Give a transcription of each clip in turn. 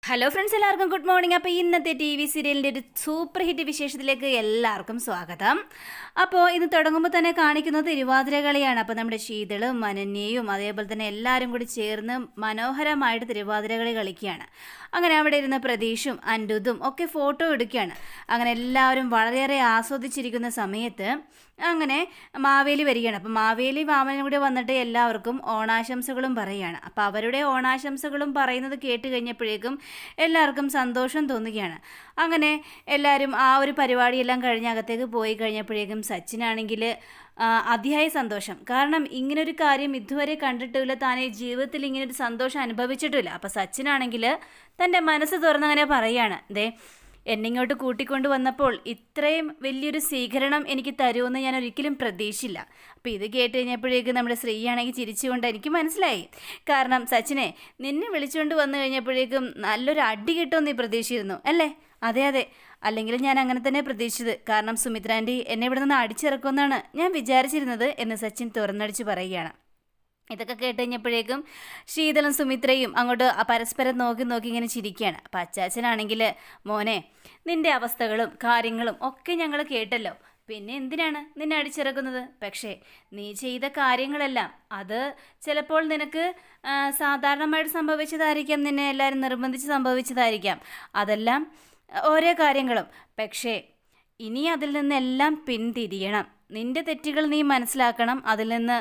Hello friends എല്ലാവർക്കും good morning അപ്പോൾ ഇന്നത്തെ ടി വി സീരിയലിൻ്റെ ഒരു സൂപ്പർ ഹിറ്റ് വിശേഷത്തിലേക്ക് എല്ലാവർക്കും സ്വാഗതം അപ്പോൾ ഇന്ന് തുടങ്ങുമ്പോൾ തന്നെ കാണിക്കുന്നത് തിരുവാതിര കളിയാണ് അപ്പോൾ നമ്മുടെ ശീതളും മനന്യയും അതേപോലെ തന്നെ എല്ലാവരും കൂടി ചേർന്ന് മനോഹരമായിട്ട് തിരുവാതിര കളി കളിക്കുകയാണ് അങ്ങനെ അവിടെ ഇരുന്ന പ്രതീഷും അൻഡുതും ഒക്കെ ഫോട്ടോ എടുക്കുകയാണ് അങ്ങനെ എല്ലാവരും വളരെയേറെ ആസ്വദിച്ചിരിക്കുന്ന സമയത്ത് അങ്ങനെ മാവേലി വരികയാണ് അപ്പം മാവേലി വാമനും കൂടി വന്നിട്ട് എല്ലാവർക്കും ഓണാശംസകളും പറയുകയാണ് അപ്പം അവരുടെ ഓണാശംസകളും പറയുന്നത് കേട്ട് കഴിഞ്ഞപ്പോഴേക്കും എല്ലാവർക്കും സന്തോഷം തോന്നുകയാണ് അങ്ങനെ എല്ലാവരും ആ ഒരു പരിപാടിയെല്ലാം കഴിഞ്ഞ് അകത്തേക്ക് പോയി കഴിഞ്ഞപ്പോഴേക്കും സച്ചിനാണെങ്കിൽ അതിയായ സന്തോഷം കാരണം ഇങ്ങനൊരു കാര്യം ഇതുവരെ കണ്ടിട്ടില്ല താൻ ഈ ജീവിതത്തിൽ ഇങ്ങനൊരു സന്തോഷം അനുഭവിച്ചിട്ടില്ല അപ്പം സച്ചിനാണെങ്കിൽ തൻ്റെ മനസ്സ് തുറന്നങ്ങനെ പറയാണ് ദേ എന്നെ ഇങ്ങോട്ട് കൂട്ടിക്കൊണ്ട് വന്നപ്പോൾ ഇത്രയും വലിയൊരു സ്വീകരണം എനിക്ക് തരുമെന്ന് ഞാൻ ഒരിക്കലും പ്രതീക്ഷിച്ചില്ല അപ്പോൾ ഇത് കേട്ട് കഴിഞ്ഞപ്പോഴേക്കും നമ്മുടെ ശ്രീയാണെങ്കിൽ ചിരിച്ചുകൊണ്ട് എനിക്ക് മനസ്സിലായി കാരണം സച്ചിനെ നിന്നെ വിളിച്ചുകൊണ്ട് വന്നു കഴിഞ്ഞപ്പോഴേക്കും നല്ലൊരു അടി കിട്ടുമെന്ന് നീ പ്രതീക്ഷിച്ചിരുന്നു അല്ലേ അതെ അതെ അല്ലെങ്കിൽ ഞാൻ അങ്ങനെ തന്നെ പ്രതീക്ഷിച്ചത് കാരണം സുമിത്ര ആൻറ്റി എന്നെ ഇവിടെ നിന്ന് അടിച്ചിറക്കുമെന്നാണ് ഞാൻ വിചാരിച്ചിരുന്നത് എന്ന് സച്ചിൻ തുറന്നടിച്ച് പറയുകയാണ് ഇതൊക്കെ കേട്ട് കഴിഞ്ഞപ്പോഴേക്കും ശീതളും സുമിത്രയും അങ്ങോട്ട് പരസ്പരം നോക്കി നോക്കി ഇങ്ങനെ ചിരിക്കുകയാണ് അപ്പം അച്ചാച്ചനാണെങ്കിൽ മോനെ നിന്റെ അവസ്ഥകളും കാര്യങ്ങളും ഒക്കെ ഞങ്ങൾ കേട്ടല്ലോ പിന്നെ എന്തിനാണ് നിന്നെ അടിച്ചിറക്കുന്നത് പക്ഷേ നീ ചെയ്ത കാര്യങ്ങളെല്ലാം അത് ചിലപ്പോൾ നിനക്ക് സാധാരണമായിട്ട് സംഭവിച്ചതായിരിക്കാം നിന്നെ എല്ലാവരും നിർബന്ധിച്ച് സംഭവിച്ചതായിരിക്കാം അതെല്ലാം ഓരോ കാര്യങ്ങളും പക്ഷേ ഇനി അതിൽ നിന്നെല്ലാം പിന്തിരിയണം നിന്റെ തെറ്റുകൾ നീ മനസ്സിലാക്കണം അതിൽ നിന്ന്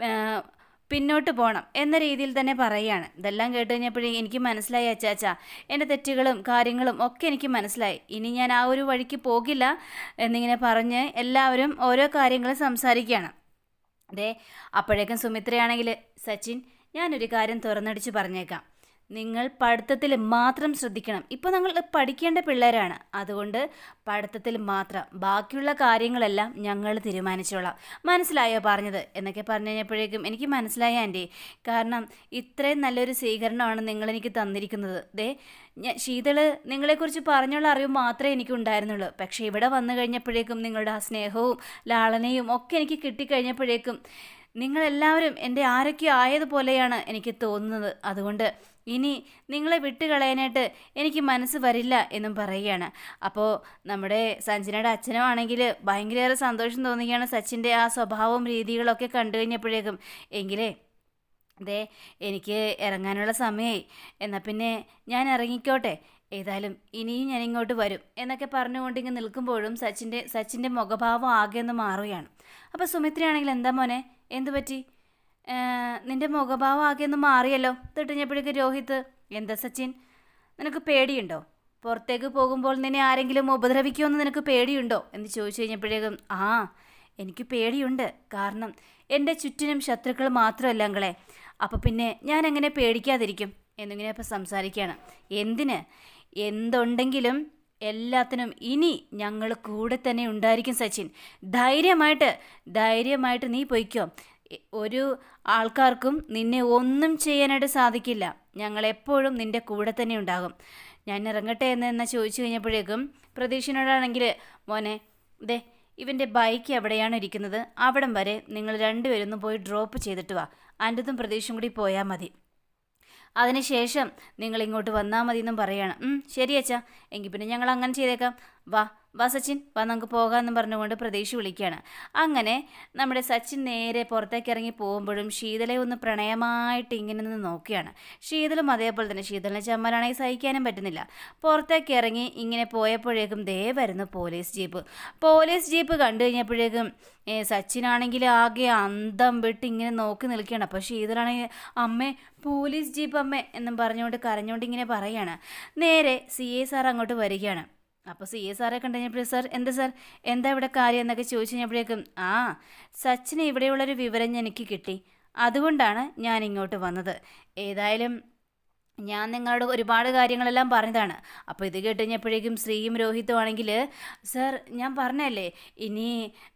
പിന്നോട്ട് പോകണം എന്ന രീതിയിൽ തന്നെ പറയുകയാണ് ഇതെല്ലാം കേട്ട് കഴിഞ്ഞപ്പോഴേ എനിക്ക് മനസ്സിലായി അച്ചാച്ച എൻ്റെ തെറ്റുകളും കാര്യങ്ങളും ഒക്കെ എനിക്ക് മനസ്സിലായി ഇനി ഞാൻ ആ ഒരു വഴിക്ക് പോകില്ല എന്നിങ്ങനെ പറഞ്ഞ് എല്ലാവരും ഓരോ കാര്യങ്ങളും സംസാരിക്കുകയാണ് അതെ അപ്പോഴേക്കും സുമിത്രയാണെങ്കിൽ സച്ചിൻ ഞാനൊരു കാര്യം തുറന്നടിച്ച് പറഞ്ഞേക്കാം നിങ്ങൾ പഠിത്തത്തിൽ മാത്രം ശ്രദ്ധിക്കണം ഇപ്പോൾ നിങ്ങൾ പഠിക്കേണ്ട പിള്ളേരാണ് അതുകൊണ്ട് പഠിത്തത്തിൽ മാത്രം ബാക്കിയുള്ള കാര്യങ്ങളെല്ലാം ഞങ്ങൾ തീരുമാനിച്ചോളാം മനസ്സിലായോ പറഞ്ഞത് എന്നൊക്കെ പറഞ്ഞു കഴിഞ്ഞപ്പോഴേക്കും എനിക്ക് മനസ്സിലായ ആൻറ്റി കാരണം ഇത്രയും നല്ലൊരു സ്വീകരണമാണ് നിങ്ങൾ എനിക്ക് തന്നിരിക്കുന്നത് ദേ ഞാൻ ശീതള് നിങ്ങളെക്കുറിച്ച് പറഞ്ഞുള്ള അറിവ് മാത്രമേ എനിക്ക് ഉണ്ടായിരുന്നുള്ളൂ പക്ഷേ ഇവിടെ വന്നു കഴിഞ്ഞപ്പോഴേക്കും നിങ്ങളുടെ ആ സ്നേഹവും ലാളനയും ഒക്കെ എനിക്ക് കിട്ടിക്കഴിഞ്ഞപ്പോഴേക്കും നിങ്ങളെല്ലാവരും എൻ്റെ ആരൊക്കെ ആയതുപോലെയാണ് എനിക്ക് തോന്നുന്നത് അതുകൊണ്ട് ഇനി നിങ്ങളെ വിട്ടുകളയാനായിട്ട് എനിക്ക് മനസ്സ് വരില്ല എന്നും പറയുകയാണ് അപ്പോൾ നമ്മുടെ സഞ്ജനയുടെ അച്ഛനും ആണെങ്കിൽ ഭയങ്കരേറെ സന്തോഷം തോന്നുകയാണ് സച്ചിൻ്റെ ആ സ്വഭാവവും രീതികളൊക്കെ കണ്ടു കഴിഞ്ഞപ്പോഴേക്കും എങ്കിലേ ദേ എനിക്ക് ഇറങ്ങാനുള്ള സമയമായി എന്നാൽ പിന്നെ ഞാൻ ഇറങ്ങിക്കോട്ടെ ഏതായാലും ഇനിയും ഞാൻ ഇങ്ങോട്ട് വരും എന്നൊക്കെ പറഞ്ഞുകൊണ്ട് ഇങ്ങനെ നിൽക്കുമ്പോഴും സച്ചിൻ്റെ സച്ചിൻ്റെ മുഖഭാവം ആകെ ഒന്ന് മാറുകയാണ് അപ്പോൾ സുമിത്രയാണെങ്കിൽ എന്താ മോനെ എന്തു പറ്റി നിന്റെ മുഖഭാവം ആകെ ഒന്ന് മാറിയല്ലോ തിട്ടിഞ്ഞപ്പോഴേക്ക് രോഹിത് എന്താ സച്ചിൻ നിനക്ക് പേടിയുണ്ടോ പുറത്തേക്ക് പോകുമ്പോൾ നിന്നെ ആരെങ്കിലും ഉപദ്രവിക്കുമെന്ന് നിനക്ക് പേടിയുണ്ടോ എന്ന് ചോദിച്ചു കഴിഞ്ഞപ്പോഴേക്കും ആ എനിക്ക് പേടിയുണ്ട് കാരണം എൻ്റെ ചുറ്റിനും ശത്രുക്കൾ മാത്രമല്ല അങ്ങളെ അപ്പോൾ പിന്നെ ഞാൻ എങ്ങനെ പേടിക്കാതിരിക്കും എന്നിങ്ങനെ ഇപ്പം സംസാരിക്കുകയാണ് എന്തിന് എന്തുണ്ടെങ്കിലും എല്ലാത്തിനും ഇനി ഞങ്ങൾ കൂടെ തന്നെ ഉണ്ടായിരിക്കും സച്ചിൻ ധൈര്യമായിട്ട് ധൈര്യമായിട്ട് നീ പൊയ്ക്കോ ഒരു ആൾക്കാർക്കും നിന്നെ ഒന്നും ചെയ്യാനായിട്ട് സാധിക്കില്ല ഞങ്ങൾ എപ്പോഴും നിന്റെ കൂടെ തന്നെ ഉണ്ടാകും ഞാൻ ഇറങ്ങട്ടെ എന്ന് എന്നാ ചോദിച്ചു കഴിഞ്ഞപ്പോഴേക്കും പ്രതീക്ഷനോടാണെങ്കിൽ മോനെ ദേ ഇവൻ്റെ ബൈക്ക് എവിടെയാണ് ഇരിക്കുന്നത് അവിടം വരെ നിങ്ങൾ രണ്ടുപേരും ഒന്ന് പോയി ഡ്രോപ്പ് ചെയ്തിട്ട് വാ അൻ്റെതും പ്രതീക്ഷയും കൂടി പോയാൽ മതി അതിനുശേഷം നിങ്ങൾ ഇങ്ങോട്ട് വന്നാൽ മതി എന്നും പറയാണ് ശരി അച്ഛാ എങ്കിൽ പിന്നെ ഞങ്ങൾ അങ്ങനെ ചെയ്തേക്കാം വാ വാ സച്ചിൻ വാ നമുക്ക് പോകാമെന്ന് പറഞ്ഞുകൊണ്ട് പ്രതീക്ഷ വിളിക്കുകയാണ് അങ്ങനെ നമ്മുടെ സച്ചിൻ നേരെ പുറത്തേക്ക് ഇറങ്ങി പോകുമ്പോഴും ശീതളെ ഒന്ന് പ്രണയമായിട്ട് ഇങ്ങനെ നിന്ന് നോക്കുകയാണ് ശീതളും അതേപോലെ തന്നെ ശീതളിനെ ചമ്മലാണെങ്കിൽ സഹിക്കാനും പറ്റുന്നില്ല പുറത്തേക്ക് ഇറങ്ങി ഇങ്ങനെ പോയപ്പോഴേക്കും ദേ വരുന്നു പോലീസ് ജീപ്പ് പോലീസ് ജീപ്പ് കണ്ടു കഴിഞ്ഞപ്പോഴേക്കും സച്ചിനാണെങ്കിൽ ആകെ അന്തം വിട്ട് ഇങ്ങനെ നോക്കി നിൽക്കുകയാണ് അപ്പോൾ ശീതളാണെങ്കിൽ അമ്മേ പോലീസ് ജീപ്പ് അമ്മേ എന്നും പറഞ്ഞുകൊണ്ട് കരഞ്ഞുകൊണ്ട് ഇങ്ങനെ പറയുകയാണ് നേരെ സി എ സാർ അങ്ങോട്ട് വരികയാണ് അപ്പോൾ സി എ സാറെ കണ്ടു കഴിഞ്ഞപ്പോഴേ സാർ എന്താ സാർ എന്താ ഇവിടെ കാര്യം എന്നൊക്കെ ചോദിച്ചു കഴിഞ്ഞപ്പോഴേക്കും ആ സച്ചിന് ഇവിടെയുള്ളൊരു വിവരം എനിക്ക് കിട്ടി അതുകൊണ്ടാണ് ഞാൻ ഇങ്ങോട്ട് വന്നത് ഏതായാലും ഞാൻ നിങ്ങളോട് ഒരുപാട് കാര്യങ്ങളെല്ലാം പറഞ്ഞതാണ് അപ്പോൾ ഇത് കേട്ട് കഴിഞ്ഞപ്പോഴേക്കും ശ്രീയും രോഹിത്തും ആണെങ്കിൽ സർ ഞാൻ പറഞ്ഞല്ലേ ഇനി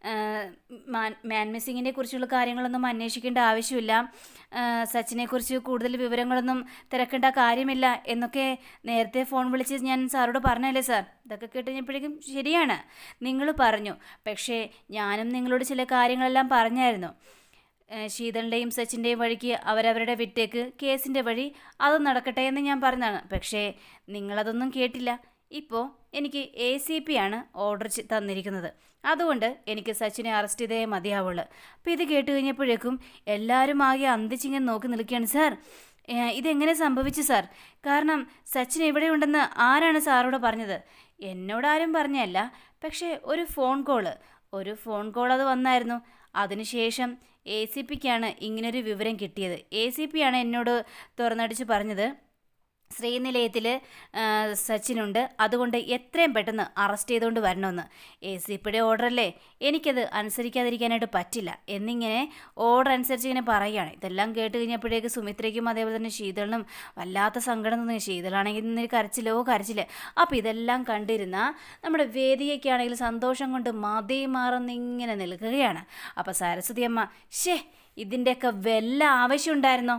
മാൻ മിസ്സിങ്ങിനെ കുറിച്ചുള്ള കാര്യങ്ങളൊന്നും അന്വേഷിക്കേണ്ട ആവശ്യമില്ല സച്ചിനെക്കുറിച്ച് കൂടുതൽ വിവരങ്ങളൊന്നും തിരക്കേണ്ട കാര്യമില്ല എന്നൊക്കെ നേരത്തെ ഫോൺ വിളിച്ച് ഞാൻ സാറോട് പറഞ്ഞല്ലേ സാർ ഇതൊക്കെ കേട്ട് കഴിഞ്ഞപ്പോഴേക്കും ശരിയാണ് നിങ്ങൾ പറഞ്ഞു പക്ഷേ ഞാനും നിങ്ങളോട് ചില കാര്യങ്ങളെല്ലാം പറഞ്ഞായിരുന്നു ഏഹ് ശീതളിൻ്റെയും സച്ചിൻ്റെയും വഴിക്ക് അവരവരുടെ വിട്ടേക്ക് കേസിൻ്റെ വഴി അത് നടക്കട്ടെ എന്ന് ഞാൻ പറഞ്ഞതാണ് പക്ഷേ നിങ്ങളതൊന്നും കേട്ടില്ല ഇപ്പോൾ എനിക്ക് എ സി പി ആണ് ഓർഡർ ചെ- തന്നിരിക്കുന്നത് അതുകൊണ്ട് എനിക്ക് സച്ചിനെ അറസ്റ്റ് ചെയ്തേ മതിയാവുള്ളൂ അപ്പോൾ ഇത് കേട്ട് കഴിഞ്ഞപ്പോഴേക്കും എല്ലാവരും ആകെ അന്തിച്ചിങ്ങനെ നോക്കി നിൽക്കുകയാണ് സാർ ഏഹ് ഇതെങ്ങനെ സംഭവിച്ചു സാർ കാരണം സച്ചിൻ എവിടെയുണ്ടെന്ന് ആരാണ് സാറോട് പറഞ്ഞത് എന്നോടാരും പറഞ്ഞല്ല പക്ഷേ ഒരു ഫോൺ കോള് ഒരു ഫോൺ കോൾ അത് വന്നായിരുന്നു അതിനുശേഷം എ സി പിക്കാണ് ഇങ്ങനൊരു വിവരം കിട്ടിയത് എ സി പി ആണ് എന്നോട് തുറന്നടിച്ച് പറഞ്ഞത് ശ്രീനിലയത്തിൽ സച്ചിനുണ്ട് അതുകൊണ്ട് എത്രയും പെട്ടെന്ന് അറസ്റ്റ് ചെയ്തുകൊണ്ട് വരണമെന്ന് എ സി പിയുടെ ഓർഡറല്ലേ എനിക്കത് അനുസരിക്കാതിരിക്കാനായിട്ട് പറ്റില്ല എന്നിങ്ങനെ ഓർഡർ അനുസരിച്ച് ഇങ്ങനെ പറയുകയാണ് ഇതെല്ലാം കേട്ട് കഴിഞ്ഞപ്പോഴേക്ക് സുമിത്രയ്ക്കും അതേപോലെ തന്നെ ശീതളിനും വല്ലാത്ത സങ്കടം തോന്നി ശീതളാണെങ്കിൽ ഇന്ന് കരച്ചിലോ കരച്ചില് അപ്പോൾ ഇതെല്ലാം കണ്ടിരുന്ന നമ്മുടെ വേദികയ്ക്കാണെങ്കിൽ സന്തോഷം കൊണ്ട് മതി മാറുന്നിങ്ങനെ നിൽക്കുകയാണ് അപ്പോൾ സരസ്വതി അമ്മ ഷേ ഇതിൻ്റെയൊക്കെ വല്ല ആവശ്യമുണ്ടായിരുന്നോ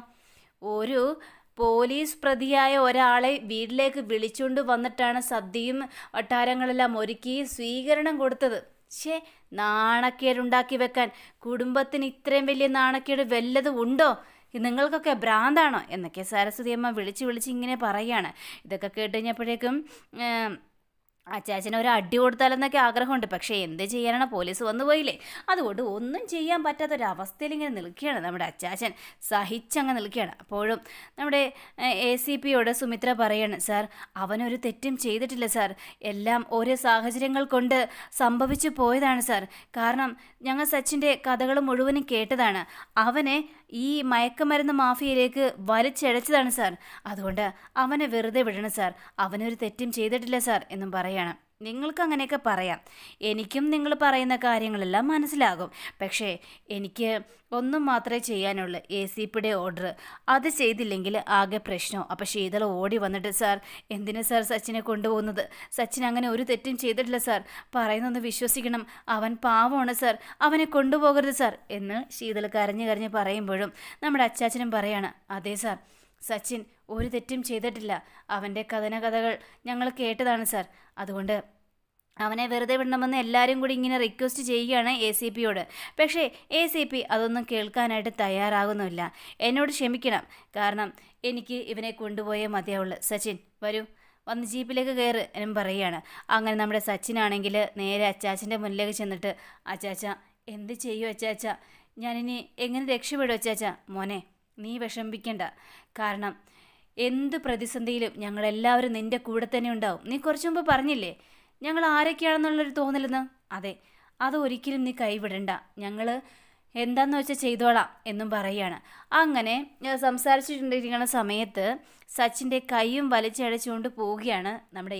ഒരു പോലീസ് പ്രതിയായ ഒരാളെ വീട്ടിലേക്ക് വിളിച്ചുകൊണ്ട് വന്നിട്ടാണ് സദ്യയും വട്ടാരങ്ങളെല്ലാം ഒരുക്കി സ്വീകരണം കൊടുത്തത് ഷേ നാണക്കേടുണ്ടാക്കി വെക്കാൻ കുടുംബത്തിന് ഇത്രയും വലിയ നാണക്കേട് വല്ലതും ഉണ്ടോ ഇത് നിങ്ങൾക്കൊക്കെ ഭ്രാന്താണോ എന്നൊക്കെ സരസ്വതി അമ്മ വിളിച്ച് വിളിച്ച് ഇങ്ങനെ പറയുകയാണ് ഇതൊക്കെ കേട്ട് കഴിഞ്ഞപ്പോഴേക്കും ഏം, അച്ചാച്ചന് ഒരു അടി കൊടുത്താലെന്നൊക്കെ ആഗ്രഹമുണ്ട് പക്ഷേ എന്ത് ചെയ്യാനാണ് പോലീസ് വന്നു പോയില്ലേ അതുകൊണ്ട് ഒന്നും ചെയ്യാൻ പറ്റാത്തൊരവസ്ഥയിൽ ഇങ്ങനെ നിൽക്കുകയാണ് നമ്മുടെ അച്ചാച്ചൻ സഹിച്ചങ്ങ് നിൽക്കുകയാണ് അപ്പോഴും നമ്മുടെ എ സി പിയോട് സുമിത്ര പറയാണ് സാർ അവനൊരു തെറ്റും ചെയ്തിട്ടില്ല സാർ എല്ലാം ഓരോ സാഹചര്യങ്ങൾ കൊണ്ട് സംഭവിച്ചു പോയതാണ് സാർ കാരണം ഞങ്ങൾ സച്ചിൻ്റെ കഥകൾ മുഴുവനും കേട്ടതാണ് അവനെ ഈ മയക്കുമരുന്ന് മാഫിയയിലേക്ക് വലിച്ചഴച്ചതാണ് സാർ അതുകൊണ്ട് അവനെ വെറുതെ വിടണം സാർ അവനൊരു തെറ്റും ചെയ്തിട്ടില്ല സാർ എന്നും പറയാണ് നിങ്ങൾക്ക് അങ്ങനെയൊക്കെ പറയാം എനിക്കും നിങ്ങൾ പറയുന്ന കാര്യങ്ങളെല്ലാം മനസ്സിലാകും പക്ഷേ എനിക്ക് ഒന്നും മാത്രമേ ചെയ്യാനുള്ളൂ എ സി പിയുടെ ഓർഡർ അത് ചെയ്തില്ലെങ്കിൽ ആകെ പ്രശ്നം അപ്പോൾ ശീതള ഓടി വന്നിട്ട് സാർ എന്തിനാ സാർ സച്ചിനെ കൊണ്ടുപോകുന്നത് സച്ചിൻ അങ്ങനെ ഒരു തെറ്റും ചെയ്തിട്ടില്ല സാർ പറയുന്നൊന്ന് വിശ്വസിക്കണം അവൻ പാവമാണ് സാർ അവനെ കൊണ്ടുപോകരുത് സാർ എന്ന് ശീതൾ കരഞ്ഞു കരഞ്ഞ് പറയുമ്പോഴും നമ്മുടെ അച്ചാച്ചനും പറയാണ് അതെ സാർ സച്ചിൻ ഒരു തെറ്റും ചെയ്തിട്ടില്ല അവൻ്റെ കഥന കഥകൾ ഞങ്ങൾ കേട്ടതാണ് സാർ അതുകൊണ്ട് അവനെ വെറുതെ വിടണമെന്ന് എല്ലാവരും കൂടി ഇങ്ങനെ റിക്വസ്റ്റ് ചെയ്യുകയാണ് എ സി പിയോട് പക്ഷേ എ സി പി അതൊന്നും കേൾക്കാനായിട്ട് തയ്യാറാകുന്നില്ല എന്നോട് ക്ഷമിക്കണം കാരണം എനിക്ക് ഇവനെ കൊണ്ടുപോയേ മതിയാവുള്ളൂ സച്ചിൻ വരൂ വന്ന് ജീപ്പിലേക്ക് കയറ് എന്നും പറയുകയാണ് അങ്ങനെ നമ്മുടെ സച്ചിനാണെങ്കിൽ നേരെ അച്ചാച്ചൻ്റെ മുന്നിലേക്ക് ചെന്നിട്ട് അച്ചാച്ച എന്ത് ചെയ്യും അച്ചാച്ച ഞാനിനി എങ്ങനെ രക്ഷപ്പെടും അച്ചാച്ച മോനെ നീ വിഷമിക്കണ്ട കാരണം എന്ത് പ്രതിസന്ധിയിലും ഞങ്ങളെല്ലാവരും നിന്റെ കൂടെ തന്നെ ഉണ്ടാവും നീ കുറച്ചു മുമ്പ് പറഞ്ഞില്ലേ ഞങ്ങൾ ആരൊക്കെയാണെന്നുള്ളൊരു തോന്നലെന്ന് അതെ അത് ഒരിക്കലും നീ കൈവിടണ്ട ഞങ്ങൾ എന്താന്ന് വെച്ചാൽ ചെയ്തോളാം എന്നും പറയുകയാണ് അങ്ങനെ ഏഹ്, സംസാരിച്ചിട്ടിരിക്കുന്ന സമയത്ത് സച്ചിൻ്റെ കൈയും വലിച്ചടച്ചുകൊണ്ട് പോവുകയാണ് നമ്മുടെ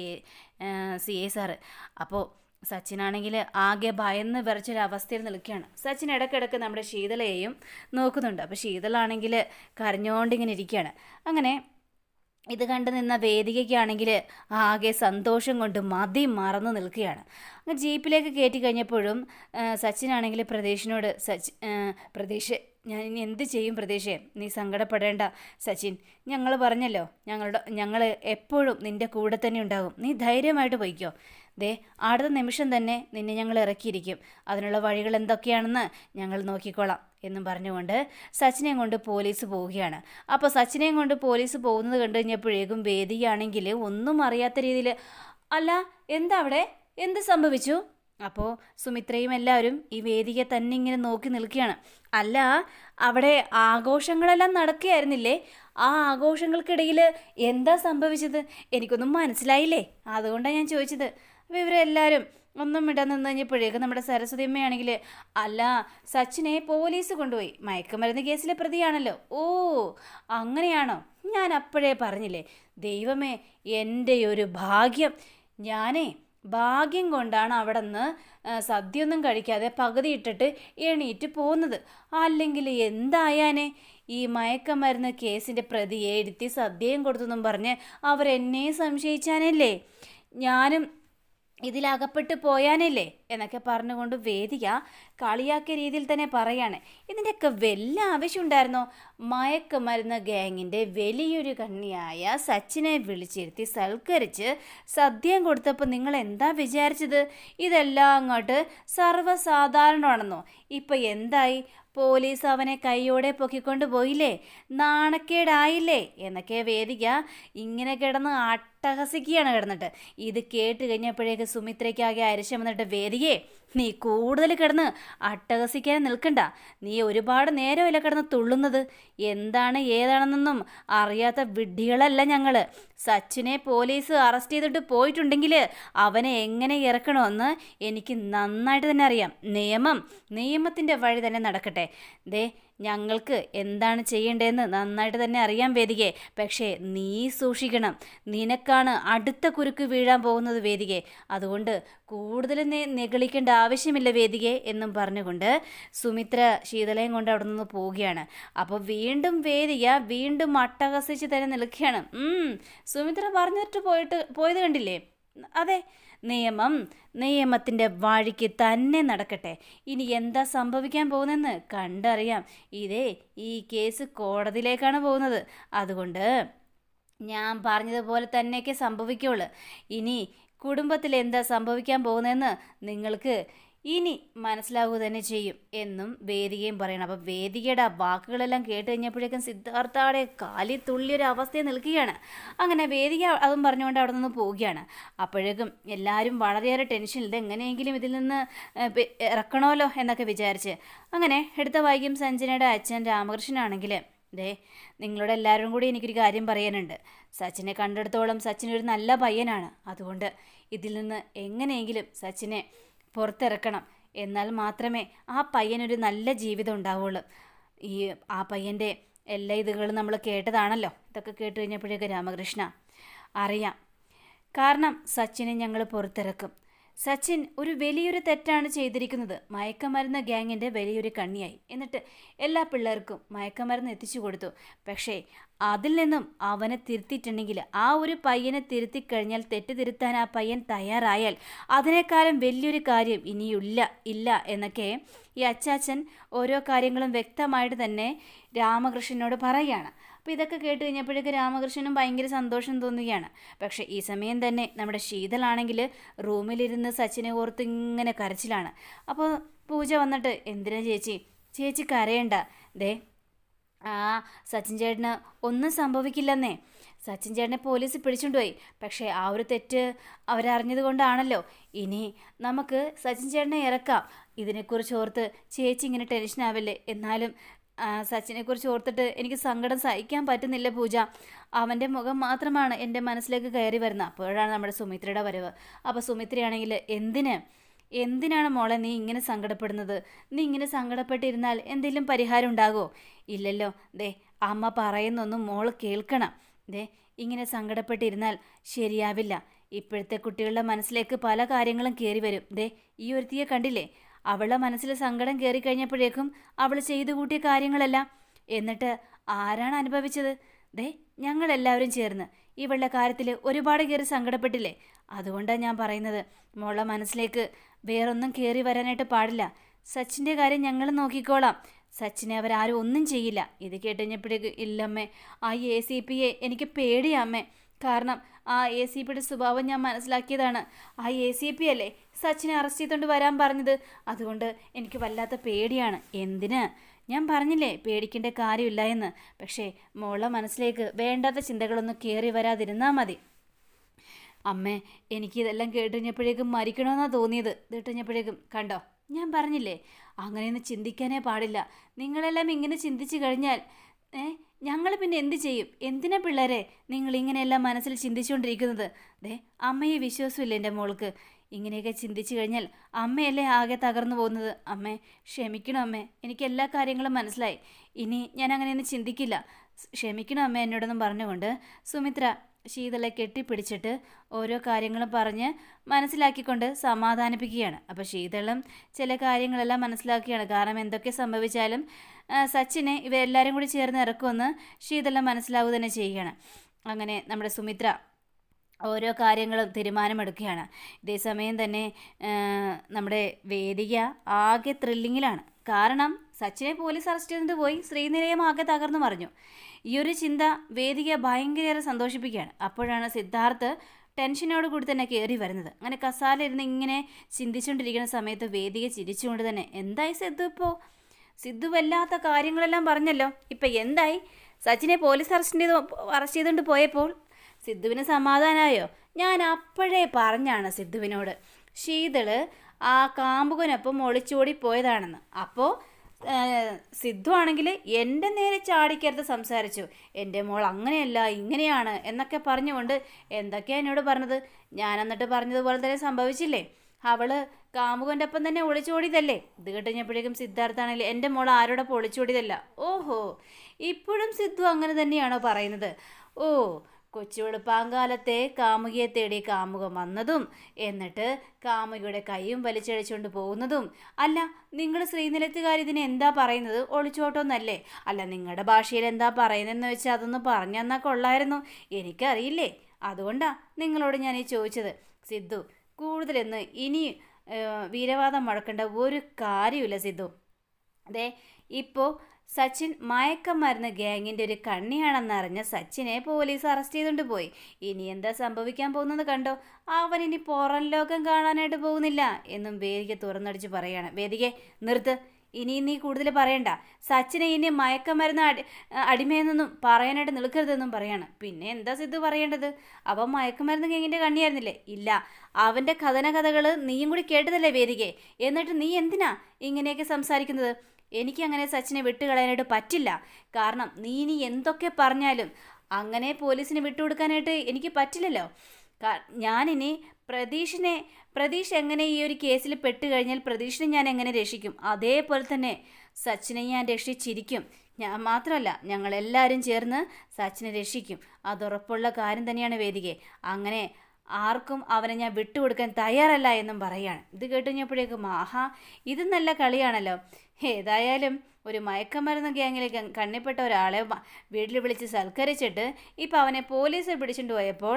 സി എ സാറ് അപ്പോൾ സച്ചിനാണെങ്കിൽ ആകെ ഭയന്ന് വിറച്ചൊരവസ്ഥയിൽ നിൽക്കുകയാണ് സച്ചിൻ ഇടയ്ക്കിടയ്ക്ക് നമ്മുടെ ശീതളയെയും നോക്കുന്നുണ്ട് അപ്പോൾ ശീതളാണെങ്കിൽ കരഞ്ഞോണ്ടിങ്ങനെ ഇരിക്കുകയാണ് അങ്ങനെ ഇത് കണ്ടു നിന്ന വേദികയ്ക്കാണെങ്കിൽ ആകെ സന്തോഷം കൊണ്ട് മതി മറന്നു നിൽക്കുകയാണ് അങ്ങ് ജീപ്പിലേക്ക് കയറ്റി കഴിഞ്ഞപ്പോഴും ആ, സച്ചിനാണെങ്കിൽ പ്രതീഷിനോട് സച്ചി ആ, പ്രതീഷ് ഞാൻ ഇനി എന്ത് ചെയ്യും പ്രതീഷേ നീ സങ്കടപ്പെടേണ്ട സച്ചിൻ ഞങ്ങൾ പറഞ്ഞല്ലോ ഞങ്ങളുടെ ഞങ്ങൾ എപ്പോഴും നിൻ്റെ കൂടെ തന്നെ ഉണ്ടാകും നീ ധൈര്യമായിട്ട് പോയിക്കോ ദേ അടുത്ത നിമിഷം തന്നെ നിന്നെ ഞങ്ങൾ ഇറക്കിയിരിക്കും അതിനുള്ള വഴികൾ എന്തൊക്കെയാണെന്ന് ഞങ്ങൾ നോക്കിക്കോളാം എന്നും പറഞ്ഞുകൊണ്ട് സച്ചിനെയും കൊണ്ട് പോലീസ് പോവുകയാണ് അപ്പോൾ സച്ചിനെയും കൊണ്ട് പോലീസ് പോകുന്നത് കണ്ടു കഴിഞ്ഞപ്പോഴേക്കും വേദിയാണെങ്കിൽ ഒന്നും അറിയാത്ത രീതിയിൽ അല്ല എന്താ അവിടെ എന്ത് സംഭവിച്ചു അപ്പോൾ സുമിത്രയും എല്ലാവരും ഈ വേദിയെ തന്നെ ഇങ്ങനെ നോക്കി നിൽക്കുകയാണ് അല്ല അവിടെ ആഘോഷങ്ങളെല്ലാം നടക്കുകയായിരുന്നില്ലേ ആ ആഘോഷങ്ങൾക്കിടയിൽ എന്താ സംഭവിച്ചത് എനിക്കൊന്നും മനസ്സിലായില്ലേ അതുകൊണ്ടാണ് ഞാൻ ചോദിച്ചത് അപ്പോൾ ഇവരെല്ലാവരും ഒന്നും ഇടാൻ നിന്ന് കഴിഞ്ഞപ്പോഴേക്കും നമ്മുടെ സരസ്വതി അമ്മയാണെങ്കിൽ അല്ല സച്ചിനെ പോലീസ് കൊണ്ടുപോയി മയക്കുമരുന്ന് കേസിലെ പ്രതിയാണല്ലോ ഓ അങ്ങനെയാണോ ഞാൻ അപ്പോഴേ പറഞ്ഞില്ലേ ദൈവമേ എൻ്റെ ഒരു ഭാഗ്യം ഞാനേ ഭാഗ്യം കൊണ്ടാണ് അവിടെ നിന്ന് സദ്യയൊന്നും കഴിക്കാതെ പകുതി ഇട്ടിട്ട് എണീറ്റ് പോകുന്നത് അല്ലെങ്കിൽ എന്തായാനേ ഈ മയക്കമരുന്ന് കേസിൻ്റെ പ്രതിയെ എടുത്തി സദ്യയും കൊടുത്തെന്നും പറഞ്ഞ് അവരെന്നെ സംശയിച്ചാനല്ലേ ഞാനും ഇതിലകപ്പെട്ട് പോയാനല്ലേ എന്നൊക്കെ പറഞ്ഞുകൊണ്ട് വേദിക കളിയാക്കിയ രീതിയിൽ തന്നെ പറയാണ് ഇതിൻ്റെയൊക്കെ വല്ല ആവശ്യമുണ്ടായിരുന്നോ മയക്കുമരുന്ന് ഗാങ്ങിൻ്റെ വലിയൊരു കണ്ണിയായ സച്ചിനെ വിളിച്ചിരുത്തി സൽക്കരിച്ച് സദ്യം കൊടുത്തപ്പോൾ നിങ്ങൾ എന്താ വിചാരിച്ചത് ഇതെല്ലാം അങ്ങോട്ട് സർവ്വസാധാരണമാണെന്നോ ഇപ്പം എന്തായി പോലീസ് അവനെ കൈയോടെ പൊക്കിക്കൊണ്ട് പോയില്ലേ നാണക്കേടായില്ലേ എന്നൊക്കെ വേദിക ഇങ്ങനെ കിടന്ന് അട്ടഹസിക്കുകയാണ് കിടന്നിട്ട് ഇത് കേട്ട് കഴിഞ്ഞപ്പോഴേക്ക് സുമിത്രയ്ക്കാകെ അരിശം വന്നിട്ട് വേദികയെ നീ കൂടുതൽ കിടന്ന് അട്ടഹസിക്കാൻ നിൽക്കണ്ട നീ ഒരുപാട് നേരമല്ല കിടന്ന് തുള്ളുന്നത് എന്താണ് ഏതാണെന്നൊന്നും അറിയാത്ത വിഡ്ഢികളല്ല ഞങ്ങള് സച്ചിനെ പോലീസ് അറസ്റ്റ് ചെയ്തിട്ട് പോയിട്ടുണ്ടെങ്കിൽ അവനെ എങ്ങനെ ഇറക്കണമെന്ന് എനിക്ക് നന്നായിട്ട് തന്നെ അറിയാം നിയമം നിയമത്തിൻ്റെ വഴി തന്നെ നടക്കട്ടെ ദേ ഞങ്ങൾക്ക് എന്താണ് ചെയ്യേണ്ടതെന്ന് നന്നായിട്ട് തന്നെ അറിയാൻ വേദികെ പക്ഷേ നീ സൂക്ഷിക്കണം നിനക്കാണ് അടുത്ത കുരുക്ക് വീഴാൻ പോകുന്നത് വേദികെ അതുകൊണ്ട് കൂടുതൽ നെ നെഗളിക്കേണ്ട ആവശ്യമില്ല വേദികെ എന്നും പറഞ്ഞുകൊണ്ട് സുമിത്ര ശീതളയും കൊണ്ട് അവിടെ നിന്ന് പോവുകയാണ് അപ്പോൾ വീണ്ടും വേദിക വീണ്ടും അട്ടഹസിച്ച് തന്നെ നിൽക്കുകയാണ് ഉം, സുമിത്ര പറഞ്ഞിട്ട് പോയിട്ട് പോയത് കണ്ടില്ലേ അതെ നിയമം നിയമത്തിൻ്റെ വഴിക്ക് തന്നെ നടക്കട്ടെ ഇനി എന്താ സംഭവിക്കാൻ പോകുന്നതെന്ന് കണ്ടറിയാം ഇതേ ഈ കേസ് കോടതിയിലേക്കാണ് പോകുന്നത് അതുകൊണ്ട് ഞാൻ പറഞ്ഞതുപോലെ തന്നെയൊക്കെ സംഭവിക്കുള്ളൂ ഇനി കുടുംബത്തിൽ എന്താ സംഭവിക്കാൻ പോകുന്നതെന്ന് നിങ്ങൾക്ക് ഇനി മനസ്സിലാവുക തന്നെ ചെയ്യും എന്നും വേദികയും പറയണം അപ്പം വേദികയുടെ ആ വാക്കുകളെല്ലാം കേട്ട് കഴിഞ്ഞപ്പോഴേക്കും സിദ്ധാർത്ഥാടെ കാലി തുള്ളിയൊരു അവസ്ഥയിൽ നിൽക്കുകയാണ് അങ്ങനെ വേദിക അതും പറഞ്ഞുകൊണ്ട് അവിടെ നിന്ന് പോവുകയാണ് അപ്പോഴേക്കും എല്ലാവരും വളരെയേറെ ടെൻഷനിൽ ഇത് എങ്ങനെയെങ്കിലും ഇതിൽ നിന്ന് ഏ, പെ- ഇറക്കണമല്ലോ എന്നൊക്കെ വിചാരിച്ച് അങ്ങനെ എടുത്ത വൈകും സഞ്ജനയുടെ അച്ഛൻ രാമകൃഷ്ണനാണെങ്കിൽ ദേ നിങ്ങളോട് എല്ലാവരും കൂടി എനിക്കൊരു കാര്യം പറയാനുണ്ട് സച്ചിനെ കണ്ടെടുത്തോളം സച്ചിൻ ഒരു നല്ല പയ്യനാണ് അതുകൊണ്ട് ഇതിൽ നിന്ന് എങ്ങനെയെങ്കിലും സച്ചിനെ പുറത്തിറക്കണം എന്നാൽ മാത്രമേ ആ പയ്യനൊരു നല്ല ജീവിതം ഉണ്ടാവുള്ളൂ ഈ ആ പയ്യൻ്റെ എല്ലാ ഇതുകളും നമ്മൾ കേട്ടതാണല്ലോ ഇതൊക്കെ കേട്ട് കഴിഞ്ഞപ്പോഴേക്ക് രാമകൃഷ്ണ അറിയാം കാരണം സച്ചിനെ ഞങ്ങൾ പുറത്തിറക്കും സച്ചിൻ ഒരു വലിയൊരു തെറ്റാണ് ചെയ്തിരിക്കുന്നത് മയക്കമരുന്ന് ഗ്യാങ്ങിൻ്റെ വലിയൊരു കണ്ണിയായി എന്നിട്ട് എല്ലാ പിള്ളേർക്കും മയക്കമരുന്ന് എത്തിച്ചു കൊടുത്തു പക്ഷേ അതിൽ നിന്നും അവനെ തിരുത്തിയിട്ടുണ്ടെങ്കിൽ ആ ഒരു പയ്യനെ തിരുത്തി കഴിഞ്ഞാൽ തെറ്റ് തിരുത്താൻ ആ പയ്യൻ തയ്യാറായാൽ അതിനേക്കാളും വലിയൊരു കാര്യം ഇനിയില്ല ഇല്ല എന്നൊക്കെ ഈ അച്ചാച്ചൻ ഓരോ കാര്യങ്ങളും വ്യക്തമായിട്ട് തന്നെ രാമകൃഷ്ണനോട് പറയുകയാണ് അപ്പോൾ ഇതൊക്കെ കേട്ട് കഴിഞ്ഞപ്പോഴേക്ക് രാമകൃഷ്ണനും ഭയങ്കര സന്തോഷം തോന്നുകയാണ് പക്ഷേ ഈ സമയം തന്നെ നമ്മുടെ ശീതളാണെങ്കിൽ റൂമിലിരുന്ന് സച്ചിനെ ഓർത്ത് ഇങ്ങനെ കരച്ചിലാണ് അപ്പോൾ പൂജ വന്നിട്ട് എന്തിനാ ചേച്ചി ചേച്ചി കരയണ്ട ദേ ആ സച്ചിൻ ചേട്ടന് ഒന്നും സംഭവിക്കില്ലെന്നേ സച്ചിൻ ചേട്ടനെ പോലീസ് പിടിച്ചുകൊണ്ടുപോയി പക്ഷേ ആ ഒരു തെറ്റ് അവരറിഞ്ഞത് കൊണ്ടാണല്ലോ ഇനി നമുക്ക് സച്ചിൻ ചേട്ടനെ ഇറക്കാം ഇതിനെക്കുറിച്ച് ഓർത്ത് ചേച്ചി ഇങ്ങനെ ടെൻഷൻ ആവില്ലേ എന്നാലും ആ, സച്ചിനെക്കുറിച്ച് ഓർത്തിട്ട് എനിക്ക് സങ്കടം സഹിക്കാൻ പറ്റുന്നില്ല പൂജ അവൻ്റെ മുഖം മാത്രമാണ് എൻ്റെ മനസ്സിലേക്ക് കയറി വരുന്നത് അപ്പോഴാണ് നമ്മുടെ സുമിത്രയുടെ വരവ് അപ്പോൾ സുമിത്രയാണെങ്കിൽ എന്തിന് എന്തിനാണ് മോളെ നീ ഇങ്ങനെ സങ്കടപ്പെടുന്നത് നീ ഇങ്ങനെ സങ്കടപ്പെട്ടിരുന്നാൽ എന്തെങ്കിലും പരിഹാരം ഉണ്ടാകുമോ ഇല്ലല്ലോ ദേ അമ്മ പറയുന്നൊന്നും മോള് കേൾക്കണം ദേ ഇങ്ങനെ സങ്കടപ്പെട്ടിരുന്നാൽ ശരിയാവില്ല ഇപ്പോഴത്തെ കുട്ടികളുടെ മനസ്സിലേക്ക് പല കാര്യങ്ങളും കയറി വരും ദേ ഈ ഒരുത്തിയെ കണ്ടില്ലേ അവളുടെ മനസ്സിൽ സങ്കടം കയറി കഴിഞ്ഞപ്പോഴേക്കും അവൾ ചെയ്തു കൂട്ടിയ കാര്യങ്ങളെല്ലാം എന്നിട്ട് ആരാണ് അനുഭവിച്ചത് ദേ ഞങ്ങളെല്ലാവരും ചേർന്ന് ഇവളുടെ കാര്യത്തിൽ ഒരുപാട് കയറി സങ്കടപ്പെട്ടില്ലേ അതുകൊണ്ടാണ് ഞാൻ പറയുന്നത് മോളുടെ മനസ്സിലേക്ക് വേറൊന്നും കയറി വരാനായിട്ട് പാടില്ല സച്ചിൻ്റെ കാര്യം ഞങ്ങൾ നോക്കിക്കോളാം സച്ചിനെ അവരാരും ഒന്നും ചെയ്യില്ല ഇത് കേട്ടുകഴിഞ്ഞപ്പോഴേക്ക് ഇല്ലമ്മേ ആ എ സി പിയെ എനിക്ക് പേടിയാ അമ്മേ കാരണം ആ എ സി പിയുടെ സ്വഭാവം ഞാൻ മനസ്സിലാക്കിയതാണ് ആ എ സി പി അല്ലേ സച്ചിനെ അറസ്റ്റ് ചെയ്തുകൊണ്ട് വരാൻ പറഞ്ഞത് അതുകൊണ്ട് എനിക്ക് വല്ലാത്ത പേടിയാണ് എന്തിന് ഞാൻ പറഞ്ഞില്ലേ പേടിക്കേണ്ട കാര്യമില്ല എന്ന് പക്ഷേ മോളെ മനസ്സിലേക്ക് വേണ്ടാത്ത ചിന്തകളൊന്നും കയറി വരാതിരുന്നാൽ മതി അമ്മേ എനിക്കിതെല്ലാം കേട്ട് കഴിഞ്ഞപ്പോഴേക്കും മരിക്കണമെന്നാണ് തോന്നിയത് ഇത് കേട്ട് കഴിഞ്ഞപ്പോഴേക്കും കണ്ടോ ഞാൻ പറഞ്ഞില്ലേ അങ്ങനെയൊന്നും ചിന്തിക്കാനേ പാടില്ല നിങ്ങളെല്ലാം ഇങ്ങനെ ചിന്തിച്ചു കഴിഞ്ഞാൽ ഏ ഞങ്ങൾ പിന്നെ എന്ത് ചെയ്യും എന്തിനാ പിള്ളേരെ നിങ്ങൾ ഇങ്ങനെയെല്ലാം മനസ്സിൽ ചിന്തിച്ചുകൊണ്ടിരിക്കുന്നത് ദേ അമ്മയെ വിശ്വാസമില്ല എൻ്റെ മോൾക്ക് ഇങ്ങനെയൊക്കെ ചിന്തിച്ചു കഴിഞ്ഞാൽ അമ്മയല്ലേ ആകെ തകർന്നു പോകുന്നത് അമ്മേ ക്ഷമിക്കണം അമ്മേ എനിക്ക് എല്ലാ കാര്യങ്ങളും മനസ്സിലായി ഇനി ഞാൻ അങ്ങനെയൊന്നും ചിന്തിക്കില്ല ക്ഷമിക്കണം അമ്മ എന്നോടൊന്നും പറഞ്ഞുകൊണ്ട് സുമിത്ര ശീതളെ കെട്ടിപ്പിടിച്ചിട്ട് ഓരോ കാര്യങ്ങളും പറഞ്ഞ് മനസ്സിലാക്കിക്കൊണ്ട് സമാധാനിപ്പിക്കുകയാണ് അപ്പോൾ ശീതളം ചില കാര്യങ്ങളെല്ലാം മനസ്സിലാക്കുകയാണ് കാരണം എന്തൊക്കെ സംഭവിച്ചാലും ആ, സച്ചിനെ ഇവരെല്ലാവരും കൂടി ചേർന്ന് ഇറക്കുമെന്ന് ശീതളം മനസ്സിലാവുക തന്നെ ചെയ്യുകയാണ് അങ്ങനെ നമ്മുടെ സുമിത്ര ഓരോ കാര്യങ്ങളും തീരുമാനമെടുക്കുകയാണ് ഇതേസമയം തന്നെ ആ, നമ്മുടെ വേദിക ആകെ ത്രില്ലിങ്ങിലാണ് കാരണം സച്ചിനെ പോലീസ് അറസ്റ്റ് ചെയ്തിട്ട് പോയി ശ്രീനിലയം ആകെ തകർന്നു മറിഞ്ഞു ഈ ഒരു ചിന്ത വേദിക ഭയങ്കരേറെ സന്തോഷിപ്പിക്കുകയാണ് അപ്പോഴാണ് സിദ്ധാർത്ഥ് ടെൻഷനോട് കൂടി തന്നെ കയറി വരുന്നത് അങ്ങനെ കസാല ഇരുന്ന് ഇങ്ങനെ ചിന്തിച്ചുകൊണ്ടിരിക്കുന്ന സമയത്ത് വേദിക ചിരിച്ചുകൊണ്ട് തന്നെ എന്തായി സിദ്ധു ഇപ്പോൾ സിദ്ധു വല്ലാത്ത കാര്യങ്ങളെല്ലാം പറഞ്ഞല്ലോ ഇപ്പം എന്തായി സച്ചിനെ പോലീസ് അറസ്റ്റ് ചെയ്ത് അറസ്റ്റ് ചെയ്തുകൊണ്ട് പോയപ്പോൾ സിദ്ധുവിന് സമാധാനമായോ ഞാൻ അപ്പോഴേ പറഞ്ഞാണ് സിദ്ധുവിനോട് ശീതള് ആ കാമ്പുകനൊപ്പം ഒളിച്ചോടി പോയതാണെന്ന് അപ്പോൾ സിദ്ധു ആണെങ്കിൽ എൻ്റെ നേരെ ചാടിക്കരുത് സംസാരിച്ചു എൻ്റെ മോൾ അങ്ങനെയല്ല ഇങ്ങനെയാണ് എന്നൊക്കെ പറഞ്ഞുകൊണ്ട് എന്തൊക്കെയാണ് എന്നോട് പറഞ്ഞത് ഞാൻ എന്നിട്ട് പറഞ്ഞതുപോലെ തന്നെ സംഭവിച്ചില്ലേ അവള് കാമുകൻ്റെ ഒപ്പം തന്നെ ഒളിച്ചോടിയതല്ലേ ഇത് കേട്ടുകഴിഞ്ഞപ്പോഴേക്കും സിദ്ധാർത്ഥാണെങ്കിൽ എൻ്റെ മോൾ ആരോടൊപ്പം ഒളിച്ചോടിയതല്ല ഓഹോ ഇപ്പോഴും സിദ്ധു അങ്ങനെ തന്നെയാണോ പറയുന്നത് ഓ കൊച്ചു വെളുപ്പാങ്കാലത്തെ കാമുകിയെ തേടി കാമുകം വന്നതും എന്നിട്ട് കാമുകിയുടെ കൈയും വലിച്ചഴിച്ചുകൊണ്ട് പോകുന്നതും അല്ല നിങ്ങൾ ശ്രീനിലത്തുകാർ ഇതിന് എന്താ പറയുന്നത് ഒളിച്ചോട്ടോന്നല്ലേ അല്ല നിങ്ങളുടെ ഭാഷയിൽ എന്താ പറയുന്നതെന്ന് വെച്ചാൽ അതൊന്ന് പറഞ്ഞു തന്നാൽ കൊള്ളായിരുന്നു എനിക്കറിയില്ലേ അതുകൊണ്ടാ നിങ്ങളോട് ഞാൻ ഈ ചോദിച്ചത് സിദ്ധു കൂടുതലെന്ന് ഇനി ഏഹ്, വീരവാദം മുഴക്കേണ്ട ഒരു കാര്യമില്ല സിദ്ധു അതെ ഇപ്പോൾ സച്ചിൻ മയക്കമരുന്ന് ഗ്യാങ്ങിൻ്റെ ഒരു കണ്ണിയാണെന്നറിഞ്ഞ സച്ചിനെ പോലീസ് അറസ്റ്റ് ചെയ്തുകൊണ്ട് പോയി ഇനി എന്താ സംഭവിക്കാൻ പോകുന്നത് കണ്ടോ അവൻ ഇനി പുറം ലോകം കാണാനായിട്ട് പോകുന്നില്ല എന്നും വേദിക തുറന്നടിച്ച് പറയാണ് വേദികെ നിർത്ത് ഇനി നീ കൂടുതൽ പറയണ്ട സച്ചിനെ ഇനി മയക്കമരുന്ന് അടി അടിമയെന്നൊന്നും പറയാനായിട്ട് നിൽക്കരുതെന്നും പറയാണ് പിന്നെ എന്താ സിദ്ധു പറയേണ്ടത് അവൻ മയക്കമരുന്ന് ഗെങ്ങിൻ്റെ കണ്ണിയായിരുന്നില്ലേ ഇല്ല അവൻ്റെ കഥന കഥകൾ നീയും കൂടി കേട്ടതല്ലേ വേദികെ എന്നിട്ട് നീ എന്തിനാ ഇങ്ങനെയൊക്കെ സംസാരിക്കുന്നത് എനിക്കങ്ങനെ സച്ചിനെ വിട്ടുകളയാനായിട്ട് പറ്റില്ല കാരണം നീ ഇനി എന്തൊക്കെ പറഞ്ഞാലും അങ്ങനെ പോലീസിന് വിട്ടുകൊടുക്കാനായിട്ട് എനിക്ക് പറ്റില്ലല്ലോ കാ- ഞാനിനി പ്രതീഷിനെ പ്രതീഷ് എങ്ങനെ ഈ ഒരു കേസിൽ പെട്ട് കഴിഞ്ഞാൽ പ്രതീഷിനെ ഞാൻ എങ്ങനെ രക്ഷിക്കും അതേപോലെ തന്നെ സച്ചിനെ ഞാൻ രക്ഷിച്ചിരിക്കും ഞാൻ മാത്രമല്ല ഞങ്ങളെല്ലാവരും ചേർന്ന് സച്ചിനെ രക്ഷിക്കും അതുറപ്പുള്ള കാര്യം തന്നെയാണ് വേദികെ അങ്ങനെ ആർക്കും അവനെ ഞാൻ വിട്ടുകൊടുക്കാൻ തയ്യാറല്ല എന്നും പറയാണ് ഇത് കേട്ടുകഴിഞ്ഞപ്പോഴേക്കും ആഹാ ഇത് നല്ല കളിയാണല്ലോ ഏതായാലും ഒരു മയക്കമരുന്ന് ഗ്യാങ്ങിലേക്ക് കണ്ണിപ്പെട്ട ഒരാളെ മ- വീട്ടിൽ വിളിച്ച് സൽക്കരിച്ചിട്ട് ഇപ്പം അവനെ പോലീസ് പിടിച്ചുകൊണ്ട് പോയപ്പോൾ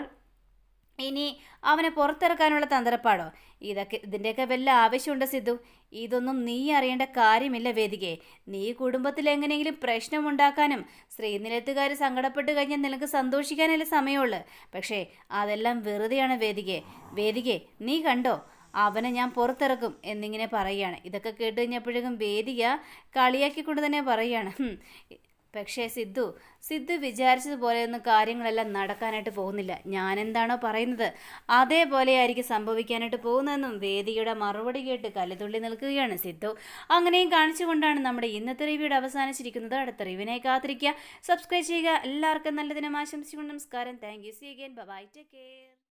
ഇനി അവനെ പുറത്തിറക്കാനുള്ള തന്ത്രപ്പാടോ ഇതൊക്കെ ഇതിൻ്റെയൊക്കെ വല്ല ആവശ്യമുണ്ട് സിദ്ധു ഇതൊന്നും നീ അറിയേണ്ട കാര്യമില്ല വേദികയെ നീ കുടുംബത്തിൽ എങ്ങനെയെങ്കിലും പ്രശ്നമുണ്ടാക്കാനും ശ്രീനിലത്തുകാർ സങ്കടപ്പെട്ട് കഴിഞ്ഞാൽ നിനക്ക് സന്തോഷിക്കാനല്ലേ സമയമുള്ളൂ പക്ഷേ അതെല്ലാം വെറുതെയാണ് വേദികയെ വേദികയെ നീ കണ്ടോ അവനെ ഞാൻ പുറത്തിറക്കും എന്നിങ്ങനെ പറയുകയാണ് ഇതൊക്കെ കേട്ട് കഴിഞ്ഞപ്പോഴേക്കും വേദിക കളിയാക്കിക്കൊണ്ട് തന്നെ പറയുകയാണ് ഹും. പക്ഷേ സിദ്ധു സിദ്ധു വിചാരിച്ചതുപോലെയൊന്നും കാര്യങ്ങളെല്ലാം നടക്കാനായിട്ട് പോകുന്നില്ല ഞാൻ എന്താണോ പറയുന്നത് അതേപോലെയായിരിക്കും സംഭവിക്കാനായിട്ട് പോകുന്നതെന്നും വേദിയുടെ മറുപടി കേട്ട് കല്ലുതുള്ളി നിൽക്കുകയാണ് സിദ്ധു അങ്ങനെയും കാണിച്ചുകൊണ്ടാണ് നമ്മുടെ ഇന്നത്തെ റിവ്യൂടെ അവസാനിച്ചിരിക്കുന്നത് അടുത്ത റിവ്യൂവിനെ കാത്തിരിക്കുക സബ്സ്ക്രൈബ് ചെയ്യുക എല്ലാവർക്കും നല്ല ദിനം ആശംസിച്ചുകൊണ്ട് നമസ്കാരം thank you see again bye take care